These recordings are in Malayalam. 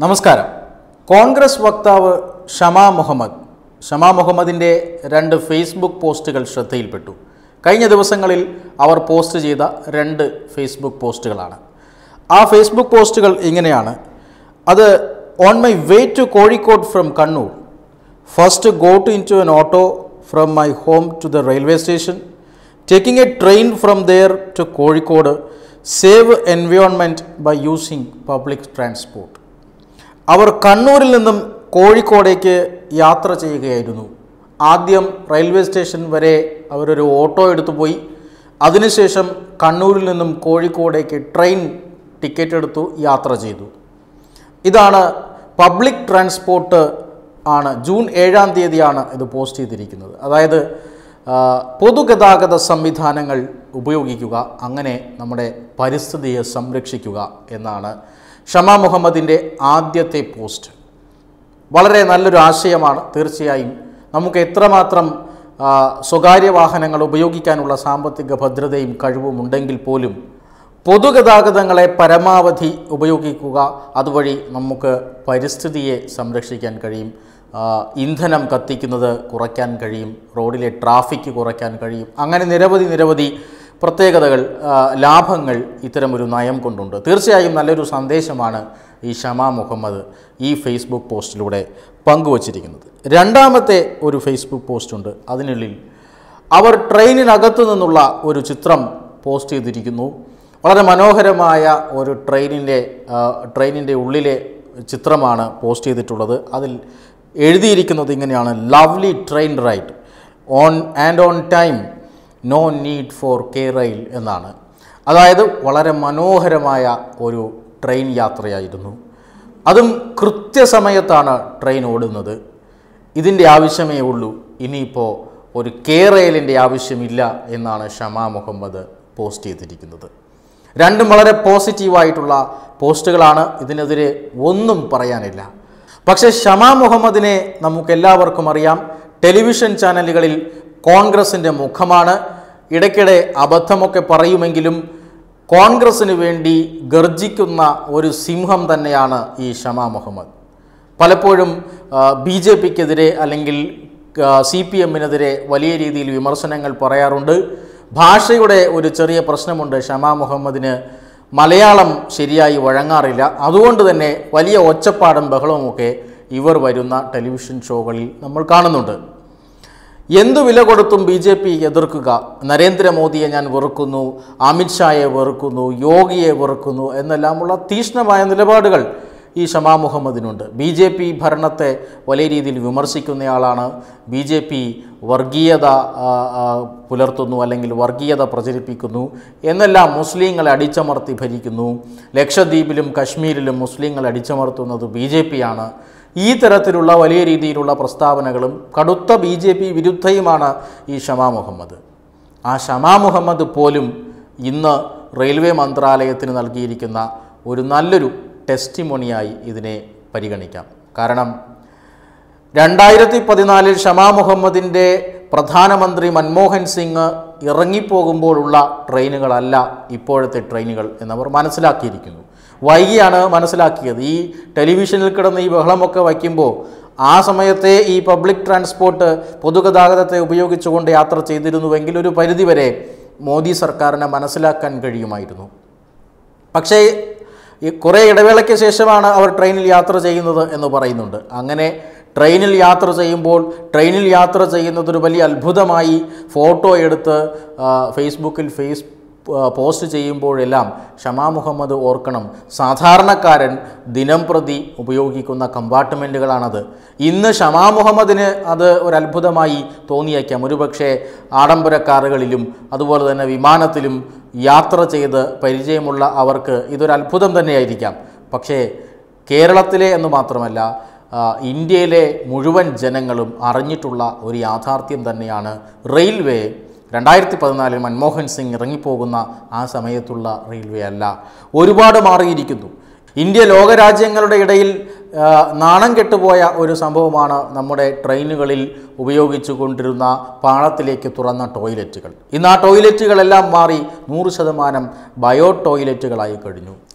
നമസ്കാരം കോൺഗ്രസ് വക്താവ് ഷമാ മുഹമ്മദ് ഷമാ മുഹമ്മദിൻ്റെ രണ്ട് ഫേസ്ബുക്ക് പോസ്റ്റുകൾ ശ്രദ്ധയിൽപ്പെട്ടു കഴിഞ്ഞ ദിവസങ്ങളിൽ അവർ പോസ്റ്റ് ചെയ്ത രണ്ട് ഫേസ്ബുക്ക് പോസ്റ്റുകളാണ് ആ ഫേസ്ബുക്ക് പോസ്റ്റുകൾ ഇങ്ങനെയാണ് അത് on my way to Kozhikode from Kannur first go to into an auto from my home to the railway station taking a train from there to Kozhikode save environment by using public transport അവർ കണ്ണൂരിൽ നിന്നും കോഴിക്കോടേക്ക് യാത്ര ചെയ്യുകയായിരുന്നു ആദ്യം റെയിൽവേ സ്റ്റേഷൻ വരെ അവരൊരു ഓട്ടോ എടുത്തു പോയി അതിനുശേഷം കണ്ണൂരിൽ നിന്നും കോഴിക്കോടേക്ക് ട്രെയിൻ ടിക്കറ്റ് എടുത്തു യാത്ര ചെയ്തു ഇതാണ് പബ്ലിക് ട്രാൻസ്പോർട്ട് ആണ് ജൂൺ ഏഴാം തീയതിയാണ് ഇത് പോസ്റ്റ് ചെയ്തിരിക്കുന്നത് അതായത് ആ, പൊതുഗതാഗത സംവിധാനങ്ങൾ ഉപയോഗിക്കുക അങ്ങനെ നമ്മുടെ പരിസ്ഥിതിയെ സംരക്ഷിക്കുക എന്നാണ് ഷമാ മുഹമ്മദിൻ്റെ ആദ്യത്തെ പോസ്റ്റ് വളരെ നല്ലൊരു ആശയമാണ് തീർച്ചയായും നമുക്ക് എത്രമാത്രം ആ, സ്വകാര്യ വാഹനങ്ങൾ ഉപയോഗിക്കാനുള്ള സാമ്പത്തിക ഭദ്രതയും കഴിവും ഉണ്ടെങ്കിൽ പോലും പൊതുഗതാഗതങ്ങളെ പരമാവധി ഉപയോഗിക്കുക അതുവഴി നമുക്ക് പരിസ്ഥിതിയെ സംരക്ഷിക്കാൻ കഴിയും ആ, ഇന്ധനം കത്തിക്കുന്നത് കുറയ്ക്കാൻ കഴിയും റോഡിലെ ട്രാഫിക് കുറയ്ക്കാൻ കഴിയും അങ്ങനെ നിരവധി നിരവധി പ്രത്യേകതകൾ ആ, ലാഭങ്ങൾ ഇത്തരമൊരു നയം കൊണ്ടുണ്ട് തീർച്ചയായും നല്ലൊരു സന്ദേശമാണ് ഈ ഷമാ മുഹമ്മദ് ഈ ഫേസ്ബുക്ക് പോസ്റ്റിലൂടെ പങ്കുവച്ചിരിക്കുന്നത് രണ്ടാമത്തെ ഒരു ഫേസ്ബുക്ക് പോസ്റ്റ് ഉണ്ട് അതിനുള്ളിൽ അവർ ട്രെയിനിനകത്തു നിന്നുള്ള ഒരു ചിത്രം പോസ്റ്റ് ചെയ്തിരിക്കുന്നു വളരെ മനോഹരമായ ഒരു ട്രെയിനിൻ്റെ ആ, ട്രെയിനിൻ്റെ ഉള്ളിലെ ചിത്രമാണ് പോസ്റ്റ് ചെയ്തിട്ടുള്ളത് അതിൽ എഴുതിയിരിക്കുന്നത് ഇങ്ങനെയാണ് lovely train ride on and on time no need for K rail എന്നാണ് അതായത് വളരെ മനോഹരമായ ഒരു ട്രെയിൻ യാത്രയായിരുന്നു അതും കൃത്യസമയത്താണ് ട്രെയിൻ ഓടുന്നത് ഇതിൻ്റെ ആവശ്യമേ ഉള്ളൂ ഇനിയിപ്പോൾ ഒരു കെ റെയിലിൻ്റെ ആവശ്യമില്ല എന്നാണ് ഷമാ മുഹമ്മദ് പോസ്റ്റ് ചെയ്തിരിക്കുന്നത് രണ്ടും വളരെ പോസിറ്റീവായിട്ടുള്ള പോസ്റ്റുകളാണ് ഇതിനെതിരെ ഒന്നും പറയാനില്ല പക്ഷേ ഷമാ മുഹമ്മദിനെ നമുക്കെല്ലാവർക്കും അറിയാം ടെലിവിഷൻ ചാനലുകളിൽ കോൺഗ്രസിൻ്റെ മുഖമാണ് ഇടയ്ക്കിടെ അബദ്ധമൊക്കെ പറയുമെങ്കിലും കോൺഗ്രസ്സിന് വേണ്ടി ഗർജിക്കുന്ന ഒരു സിംഹം തന്നെയാണ് ഈ ഷമാ മുഹമ്മദ് പലപ്പോഴും ബി ജെ പിക്കെതിരെ അല്ലെങ്കിൽ സി പി എമ്മിനെതിരെ വലിയ രീതിയിൽ വിമർശനങ്ങൾ പറയാറുണ്ട് ഭാഷയുടെ ഒരു ചെറിയ പ്രശ്നമുണ്ട് ഷമാ മുഹമ്മദിന് മലയാളം ശരിയായി വഴങ്ങാറില്ല അതുകൊണ്ട് തന്നെ വലിയ ഒച്ചപ്പാടും ബഹളവുമൊക്കെ ഇവർ വരുന്ന ടെലിവിഷൻ ഷോകളിൽ നമ്മൾ കാണുന്നുണ്ട് എന്തു വില കൊടുത്തും ബി ജെ പി എതിർക്കുക നരേന്ദ്രമോദിയെ ഞാൻ വെറുക്കുന്നു അമിത്ഷായെ വെറുക്കുന്നു യോഗിയെ വെറുക്കുന്നു എന്നെല്ലാമുള്ള തീക്ഷ്ണമായ നിലപാടുകൾ ഈ ഷമാ മുഹമ്മദിനുണ്ട് ബി ജെ പി ഭരണത്തെ വലിയ രീതിയിൽ വിമർശിക്കുന്നയാളാണ് ബി ജെ പി വർഗീയത ആ, ആ, പുലർത്തുന്നു അല്ലെങ്കിൽ വർഗീയത പ്രചരിപ്പിക്കുന്നു എന്നെല്ലാം മുസ്ലിങ്ങളെ അടിച്ചമർത്തി ഭരിക്കുന്നു ലക്ഷദ്വീപിലും കശ്മീരിലും മുസ്ലിങ്ങളെ അടിച്ചമർത്തുന്നത് ബി ജെ പിയാണ് ഈ തരത്തിലുള്ള വലിയ രീതിയിലുള്ള പ്രസ്താവനകളും കടുത്ത ബി ജെ പി വിരുദ്ധയുമാണ് ഈ ഷമാ മുഹമ്മദ് ആ ഷമാ മുഹമ്മദ് പോലും ഇന്ന് റെയിൽവേ മന്ത്രാലയത്തിന് നൽകിയിരിക്കുന്ന ഒരു നല്ലൊരു ടെസ്റ്റിമോണിയായി ഇതിനെ പരിഗണിക്കാം കാരണം രണ്ടായിരത്തി പതിനാലിൽ ഷമാ മുഹമ്മദിൻ്റെ പ്രധാനമന്ത്രി മൻമോഹൻ സിംഗ് ഇറങ്ങിപ്പോകുമ്പോഴുള്ള ട്രെയിനുകളല്ല ഇപ്പോഴത്തെ ട്രെയിനുകൾ എന്നവർ മനസ്സിലാക്കിയിരിക്കുന്നു വൈകിയാണ് മനസ്സിലാക്കിയത് ഈ ടെലിവിഷനിൽ കിടന്ന് ഈ ബഹളമൊക്കെ വയ്ക്കുമ്പോൾ ആ സമയത്തെ ഈ പബ്ലിക് ട്രാൻസ്പോർട്ട് പൊതുഗതാഗതത്തെ ഉപയോഗിച്ചുകൊണ്ട് യാത്ര ചെയ്തിരുന്നുവെങ്കിൽ ഒരു പരിധിവരെ മോദി സർക്കാരിനെ മനസ്സിലാക്കാൻ കഴിയുമായിരുന്നു പക്ഷേ ഈ കുറേ ഇടവേളയ്ക്ക് ശേഷമാണ് അവർ ട്രെയിനിൽ യാത്ര ചെയ്യുന്നത് എന്ന് പറയുന്നുണ്ട് അങ്ങനെ ട്രെയിനിൽ യാത്ര ചെയ്യുമ്പോൾ ട്രെയിനിൽ യാത്ര ചെയ്യുന്നത് ഒരു വലിയ അത്ഭുതമായി ഫോട്ടോ എടുത്ത് ആ, ഫേസ്ബുക്കിൽ ഫേസ് ആ, പോസ്റ്റ് ചെയ്യുമ്പോഴെല്ലാം ഷമാ മുഹമ്മദ് ഓർക്കണം സാധാരണക്കാരൻ ദിനം പ്രതി ഉപയോഗിക്കുന്ന കമ്പാർട്ട്മെൻറ്റുകളാണത് ഇന്ന് ഷമാ മുഹമ്മദിന് അത് ഒരു അത്ഭുതമായി തോന്നിയേക്കാം ഒരുപക്ഷെ ആഡംബര കാറുകളിലും അതുപോലെ തന്നെ വിമാനത്തിലും യാത്ര ചെയ്ത് പരിചയമുള്ള അവർക്ക് ഇതൊരു അത്ഭുതം തന്നെയായിരിക്കാം പക്ഷേ കേരളത്തിലെ എന്ന് മാത്രമല്ല ആ, ഇന്ത്യയിലെ മുഴുവൻ ജനങ്ങളും അറിഞ്ഞിട്ടുള്ള ഒരു യാഥാർത്ഥ്യം തന്നെയാണ് റെയിൽവേ രണ്ടായിരത്തി പതിനാലിൽ മൻമോഹൻ സിംഗ് ഇറങ്ങിപ്പോകുന്ന ആ സമയത്തുള്ള റെയിൽവേ അല്ല ഒരുപാട് മാറിയിരിക്കുന്നു ഇന്ത്യ ലോകരാജ്യങ്ങളുടെ ഇടയിൽ ആ, നാണം കെട്ടുപോയ ഒരു സംഭവമാണ് നമ്മുടെ ട്രെയിനുകളിൽ ഉപയോഗിച്ചു കൊണ്ടിരുന്ന പാളത്തിലേക്ക് തുറന്ന ടോയ്ലറ്റുകൾ ഇന്ന് ആ ടോയ്ലറ്റുകളെല്ലാം മാറി നൂറ് ശതമാനം ബയോ ടോയ്ലറ്റുകളായി കഴിഞ്ഞു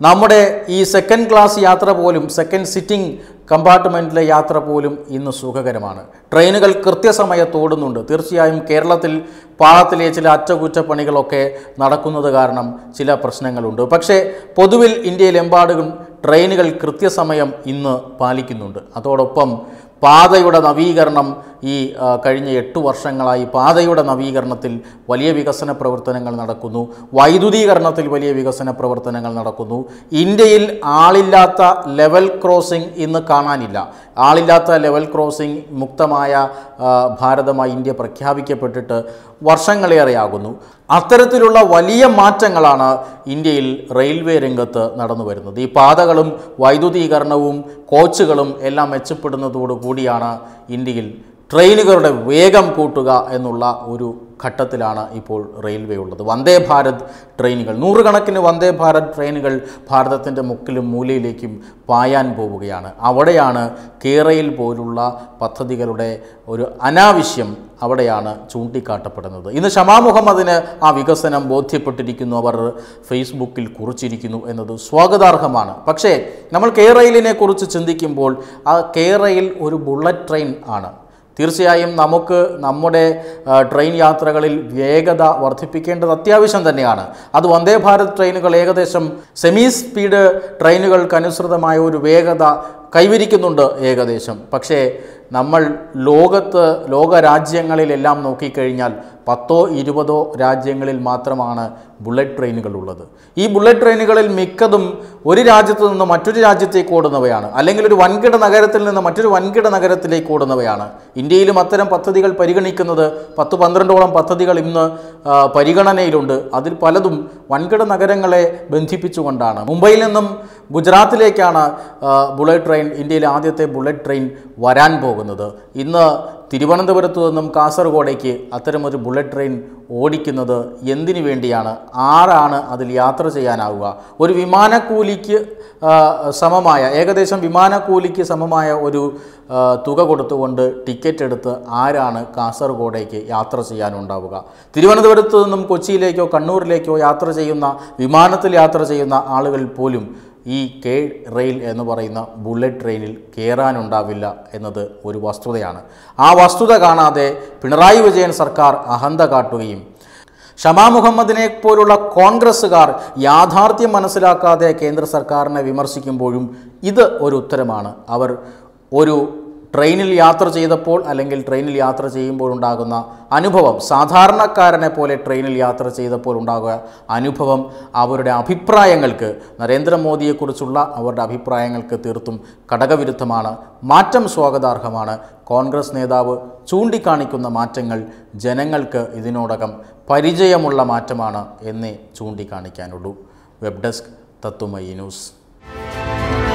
നമ്മുടെ ഈ സെക്കൻഡ് ക്ലാസ് യാത്ര പോലും സെക്കൻഡ് സിറ്റിംഗ് കമ്പാർട്ട്മെൻറ്റിലെ യാത്ര പോലും ഇന്ന് സുഖകരമാണ് ട്രെയിനുകൾ കൃത്യസമയത്ത് ഓടുന്നുണ്ട് തീർച്ചയായും കേരളത്തിൽ പാളത്തിലെ ചില അറ്റകുറ്റപ്പണികളൊക്കെ നടക്കുന്നത് കാരണം ചില പ്രശ്നങ്ങളുണ്ട് പക്ഷേ പൊതുവിൽ ഇന്ത്യയിലെമ്പാടും ട്രെയിനുകൾ കൃത്യസമയം ഇന്ന് പാലിക്കുന്നുണ്ട് അതോടൊപ്പം പാതയുടെ നവീകരണം ഈ ആ, കഴിഞ്ഞ എട്ട് വർഷങ്ങളായി പാതയുടെ നവീകരണത്തിൽ വലിയ വികസന പ്രവർത്തനങ്ങൾ നടക്കുന്നു വൈദ്യുതീകരണത്തിൽ വലിയ വികസന പ്രവർത്തനങ്ങൾ നടക്കുന്നു ഇന്ത്യയിൽ ആളില്ലാത്ത ലെവൽ ക്രോസിംഗ് ഇന്ന് കാണാനില്ല ആളില്ലാത്ത ലെവൽ ക്രോസിംഗ് മുക്തമായ ആ, ഭാരതമായി ഇന്ത്യ പ്രഖ്യാപിക്കപ്പെട്ടിട്ട് വർഷങ്ങളേറെയാകുന്നു അത്തരത്തിലുള്ള വലിയ മാറ്റങ്ങളാണ് ഇന്ത്യയിൽ റെയിൽവേ രംഗത്ത് നടന്നു വരുന്നത് ഈ പാതകളും വൈദ്യുതീകരണവും കോച്ചുകളും എല്ലാം മെച്ചപ്പെടുന്നതോടു കൂടിയാണ് ഇന്ത്യയിൽ ട്രെയിനുകളുടെ വേഗം കൂട്ടുക എന്നുള്ള ഒരു ഘട്ടത്തിലാണ് ഇപ്പോൾ റെയിൽവേ ഉള്ളത് വന്ദേ ഭാരത് ട്രെയിനുകൾ നൂറുകണക്കിന് വന്ദേ ഭാരത് ട്രെയിനുകൾ ഭാരതത്തിൻ്റെ മുക്കിലും മൂലയിലേക്കും പായാൻ പോവുകയാണ് അവിടെയാണ് കേരയിൽ പോലുള്ള പദ്ധതികളുടെ ഒരു അനാവശ്യം അവിടെയാണ് ചൂണ്ടിക്കാട്ടപ്പെടുന്നത് ഇന്ന് ഷമാ മുഹമ്മദിന് ആ വികസനം ബോധ്യപ്പെട്ടിരിക്കുന്നു അവർ ഫേസ്ബുക്കിൽ കുറിച്ചിരിക്കുന്നു എന്നത് സ്വാഗതാർഹമാണ് പക്ഷേ നമ്മൾ കേരയിലിനെ കുറിച്ച് ചിന്തിക്കുമ്പോൾ ആ കേരയിൽ ഒരു ബുള്ളറ്റ് ട്രെയിൻ ആണ് തീർച്ചയായും നമുക്ക് നമ്മുടെ ആ, ട്രെയിൻ യാത്രകളിൽ വേഗത വർദ്ധിപ്പിക്കേണ്ടത് അത്യാവശ്യം തന്നെയാണ് അത് വന്ദേ ഭാരത് ട്രെയിനുകൾ ഏകദേശം സെമി സ്പീഡ് ട്രെയിനുകൾക്കനുസൃതമായ ഒരു വേഗത കൈവരിക്കുന്നുണ്ട് ഏകദേശം പക്ഷേ നമ്മൾ ലോകത്ത് ലോക രാജ്യങ്ങളിലെല്ലാം നോക്കിക്കഴിഞ്ഞാൽ പത്തോ ഇരുപതോ രാജ്യങ്ങളിൽ മാത്രമാണ് ബുള്ളറ്റ് ട്രെയിനുകൾ ഉള്ളത് ഈ ബുള്ളറ്റ് ട്രെയിനുകളിൽ മിക്കതും ഒരു രാജ്യത്ത് നിന്ന് മറ്റൊരു രാജ്യത്തേക്ക് ഓടുന്നവയാണ് അല്ലെങ്കിൽ ഒരു വൻകിട നഗരത്തിൽ നിന്ന് മറ്റൊരു വൻകിട നഗരത്തിലേക്ക് ഓടുന്നവയാണ് ഇന്ത്യയിലും അത്തരം പദ്ധതികൾ പരിഗണിക്കുന്നത് പത്ത് പന്ത്രണ്ടോളം പദ്ധതികൾ ഇന്ന് ആ, പരിഗണനയിലുണ്ട് അതിൽ പലതും വൻകിട നഗരങ്ങളെ ബന്ധിപ്പിച്ചുകൊണ്ടാണ് മുംബൈയിൽ നിന്നും ഗുജറാത്തിലേക്കാണ് ആ, ബുള്ളറ്റ് ട്രെയിൻ ഇന്ത്യയിലെ ആദ്യത്തെ ബുള്ളറ്റ് ട്രെയിൻ വരാൻ പോകുന്നത് ഇന്ന് തിരുവനന്തപുരത്ത് നിന്നും കാസർഗോഡേക്ക് അത്തരമൊരു ബുള്ളറ്റ് ട്രെയിൻ ഓടിക്കുന്നത് എന്തിനു വേണ്ടിയാണ് ആരാണ് അതിൽ യാത്ര ചെയ്യാനാവുക ഒരു വിമാനക്കൂലിക്ക് ആ, സമമായ ഏകദേശം വിമാനക്കൂലിക്ക് സമമായ ഒരു ആ, തുക കൊടുത്തുകൊണ്ട് ടിക്കറ്റ് എടുത്ത് ആരാണ് കാസർഗോഡേക്ക് യാത്ര ചെയ്യാനുണ്ടാവുക തിരുവനന്തപുരത്ത് നിന്നും കൊച്ചിയിലേക്കോ കണ്ണൂരിലേക്കോ യാത്ര ചെയ്യുന്ന വിമാനത്തിൽ യാത്ര ചെയ്യുന്ന ആളുകൾ പോലും ഈ കെ റെയിൽ എന്ന് പറയുന്ന ബുള്ളറ്റ് ട്രെയിനിൽ കയറാനുണ്ടാവില്ല എന്നത് ഒരു വസ്തുതയാണ് ആ വസ്തുത കാണാതെ പിണറായി വിജയൻ സർക്കാർ അഹന്ത കാട്ടുകയും ഷമാ മുഹമ്മദിനെ പോലുള്ള കോൺഗ്രസ്സുകാർ യാഥാർത്ഥ്യം മനസ്സിലാക്കാതെ കേന്ദ്ര സർക്കാരിനെ വിമർശിക്കുമ്പോഴും ഇത് ഒരു ഉത്തരമാണ് അവർ ഒരു ട്രെയിനിൽ യാത്ര ചെയ്തപ്പോൾ അല്ലെങ്കിൽ ട്രെയിനിൽ യാത്ര ചെയ്യുമ്പോൾ ഉണ്ടാകുന്ന അനുഭവം സാധാരണക്കാരനെ പോലെ ട്രെയിനിൽ യാത്ര ചെയ്തപ്പോൾ ഉണ്ടാകുക അനുഭവം അവരുടെ അഭിപ്രായങ്ങൾക്ക് നരേന്ദ്രമോദിയെക്കുറിച്ചുള്ള അവരുടെ അഭിപ്രായങ്ങൾക്ക് തീർത്തും ഘടകവിരുദ്ധമാണ് മാറ്റം സ്വാഗതാർഹമാണ് കോൺഗ്രസ് നേതാവ് ചൂണ്ടിക്കാണിക്കുന്ന മാറ്റങ്ങൾ ജനങ്ങൾക്ക് ഇതിനോടകം പരിചയമുള്ള മാറ്റമാണ് എന്നേ ചൂണ്ടിക്കാണിക്കാനുള്ളൂ വെബ് ഡെസ്ക് തത്തുമയി ന്യൂസ്